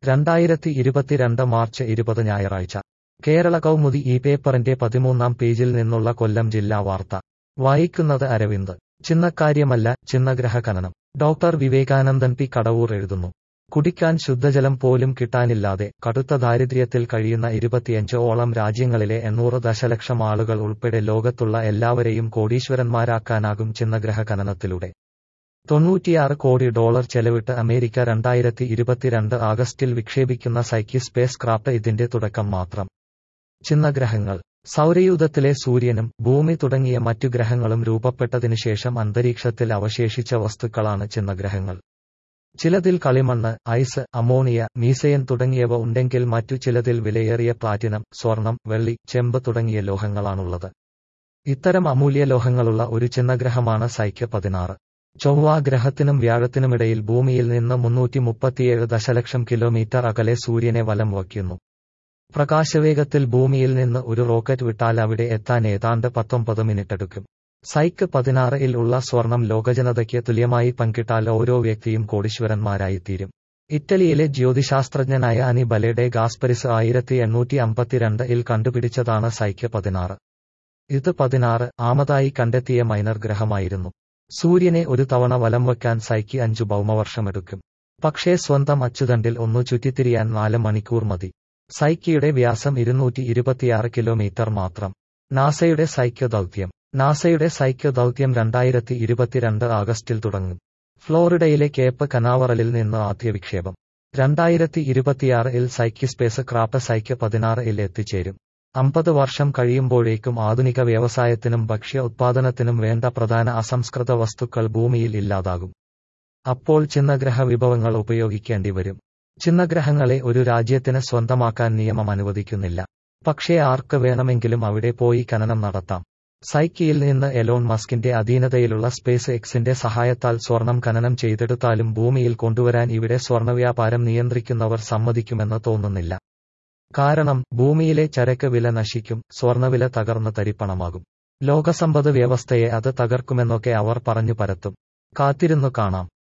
രണ്ടായിരത്തി ഇരുപത്തിരണ്ട് മാർച്ച് ഇരുപത് ഞായറാഴ്ച കേരള കൗമുദി ഈ പേപ്പറിന്റെ പതിമൂന്നാം പേജിൽ നിന്നുള്ള കൊല്ലം ജില്ലാ വാർത്ത വായിക്കുന്നത് അരവിന്ദ് ചിന്നക്കാര്യമല്ല ചിന്നഗ്രഹ ഖനനം ഡോക്ടർ വിവേകാനന്ദൻ പി കടവൂർ എഴുതുന്നു കുടിക്കാൻ ശുദ്ധജലം പോലും കിട്ടാനില്ലാതെ കടുത്ത ദാരിദ്ര്യത്തിൽ കഴിയുന്ന ഇരുപത്തിയഞ്ച് ഓളം രാജ്യങ്ങളിലെ എണ്ണൂറ് ദശലക്ഷം ആളുകൾ ഉൾപ്പെടെ ലോകത്തുള്ള എല്ലാവരെയും കോടീശ്വരന്മാരാക്കാനാകും ചിന്നഗ്രഹ ഖനനത്തിലൂടെ തൊണ്ണൂറ്റിയാറ് കോടി ഡോളർ ചെലവിട്ട് അമേരിക്ക രണ്ടായിരത്തി ഇരുപത്തിരണ്ട് ആഗസ്റ്റിൽ വിക്ഷേപിക്കുന്ന സൈക്കി സ്പേസ് ക്രാഫ്റ്റ് ഇതിന്റെ തുടക്കം മാത്രം ചിന്നഗ്രഹങ്ങൾ സൗരയൂഥത്തിലെ സൂര്യനും ഭൂമി തുടങ്ങിയ മറ്റു ഗ്രഹങ്ങളും രൂപപ്പെട്ടതിനു ശേഷം അന്തരീക്ഷത്തിൽ അവശേഷിച്ച വസ്തുക്കളാണ് ചിന്നഗ്രഹങ്ങൾ ചിലതിൽ കളിമണ്ണ് ഐസ് അമോണിയ മീസയൻ തുടങ്ങിയവ ഉണ്ടെങ്കിൽ മറ്റു ചിലതിൽ വിലയേറിയ പ്ലാറ്റിനം സ്വർണം വെള്ളി ചെമ്പ് തുടങ്ങിയ ലോഹങ്ങളാണുള്ളത് ഇത്തരം അമൂല്യ ലോഹങ്ങളുള്ള ഒരു ചിന്നഗ്രഹമാണ് സൈക്യ പതിനാറ് ചൊവ്വ ഗ്രഹത്തിനും വ്യാഴത്തിനുമിടയിൽ ഭൂമിയിൽ നിന്ന് മുന്നൂറ്റി മുപ്പത്തിയേഴ് ദശലക്ഷം കിലോമീറ്റർ അകലെ സൂര്യനെ വലം വയ്ക്കുന്നു പ്രകാശവേഗത്തിൽ ഭൂമിയിൽ നിന്ന് ഒരു റോക്കറ്റ് വിട്ടാൽ അവിടെ എത്താൻ ഏതാണ്ട് പത്തൊമ്പത് മിനിറ്റ് എടുക്കും സൈക്ക് പതിനാറിൽ ഉള്ള സ്വർണം ലോകജനതയ്ക്ക് തുല്യമായി പങ്കിട്ടാൽ ഓരോ വ്യക്തിയും കോടീശ്വരന്മാരായിത്തീരും ഇറ്റലിയിലെ ജ്യോതിശാസ്ത്രജ്ഞനായ അനി ബലേഡെ ഗാസ്പരിസ് ആയിരത്തി എണ്ണൂറ്റി അമ്പത്തിരണ്ട് ഇൽ കണ്ടുപിടിച്ചതാണ് സൈക്ക് പതിനാറ് ഇത് പതിനാറ് ആമതായി കണ്ടെത്തിയ മൈനർ ഗ്രഹമായിരുന്നു സൂര്യനെ ഒരു തവണ വലം വയ്ക്കാൻ സൈക്ക് അഞ്ചു ഭൗമവർഷമെടുക്കും പക്ഷേ സ്വന്തം അച്ചുതണ്ടിൽ ഒന്നു ചുറ്റിത്തിരിയാൻ നാല് മണിക്കൂർ മതി സൈക്കിയുടെ വ്യാസം ഇരുന്നൂറ്റി ഇരുപത്തിയാറ് കിലോമീറ്റർ മാത്രം നാസയുടെ സൈക്യ ദൗത്യം നാസയുടെ സൈക്യ ദൗത്യം രണ്ടായിരത്തി ഇരുപത്തിരണ്ട് ആഗസ്റ്റിൽ തുടങ്ങും ഫ്ലോറിഡയിലെ കേപ്പ് കനാവറലിൽ നിന്ന് ആദ്യ വിക്ഷേപം രണ്ടായിരത്തി ഇരുപത്തിയാറിൽ സൈക്യ സ്പേസ് ക്രാഫ്റ്റ് സൈക്യ പതിനാറിൽ എത്തിച്ചേരും അമ്പത് വർഷം കഴിയുമ്പോഴേക്കും ആധുനിക വ്യവസായത്തിനും ഭക്ഷ്യ ഉത്പാദനത്തിനും വേണ്ട പ്രധാന അസംസ്കൃത വസ്തുക്കൾ ഭൂമിയിൽ ഇല്ലാതാകും അപ്പോൾ ചിന്നഗ്രഹ വിഭവങ്ങൾ ഉപയോഗിക്കേണ്ടി വരും ചിന്നഗ്രഹങ്ങളെ ഒരു രാജ്യത്തിന് സ്വന്തമാക്കാൻ നിയമം അനുവദിക്കുന്നില്ല പക്ഷേ ആർക്ക് വേണമെങ്കിലും അവിടെ പോയി ഖനനം നടത്താം സൈക്കിയിൽ നിന്ന് എലോൺ മസ്കിന്റെ അധീനതയിലുള്ള സ്പേസ് എക്സിന്റെ സഹായത്താൽ സ്വർണം ഖനനം ചെയ്തെടുത്താലും ഭൂമിയിൽ കൊണ്ടുവരാൻ ഇവിടെ സ്വർണവ്യാപാരം നിയന്ത്രിക്കുന്നവർ സമ്മതിക്കുമെന്ന് തോന്നുന്നില്ല കാരണം ഭൂമിയിലെ ചരക്ക് വില നശിക്കും സ്വർണവില തകർന്ന് തരിപ്പണമാകും ലോകസമ്പദ് വ്യവസ്ഥയെ അത് തകർക്കുമെന്നൊക്കെ അവർ പറഞ്ഞു പരത്തും കാത്തിരുന്നു കാണാം